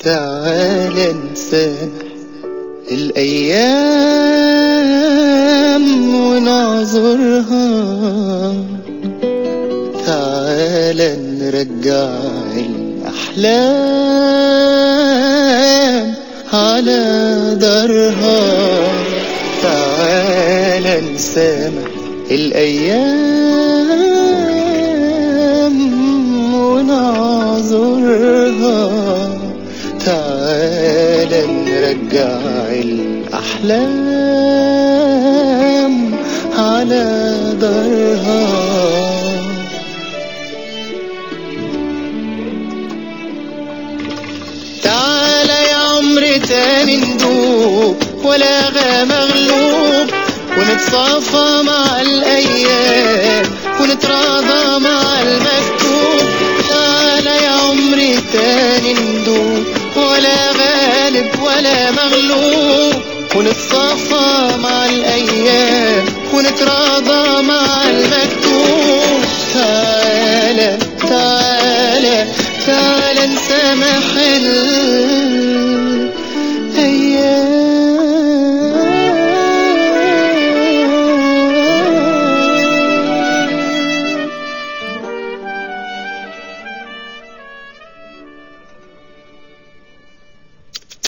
تعال نسامح الأيام ونعذرها تعال نرجع الأحلام على درها تعال نسامح الأيام ونعذرها تعال نرجع الأحلام على درها تعال يا عمري تاني ندوب ولا غا مغلوب ونتصافى مع الأيام ونتراضى مع المكتوب تعال يا عمري تاني ندوب ولا غالب ولا مغلوب ونتصافى مع الأيام ونتراضى مع المكتوب تعال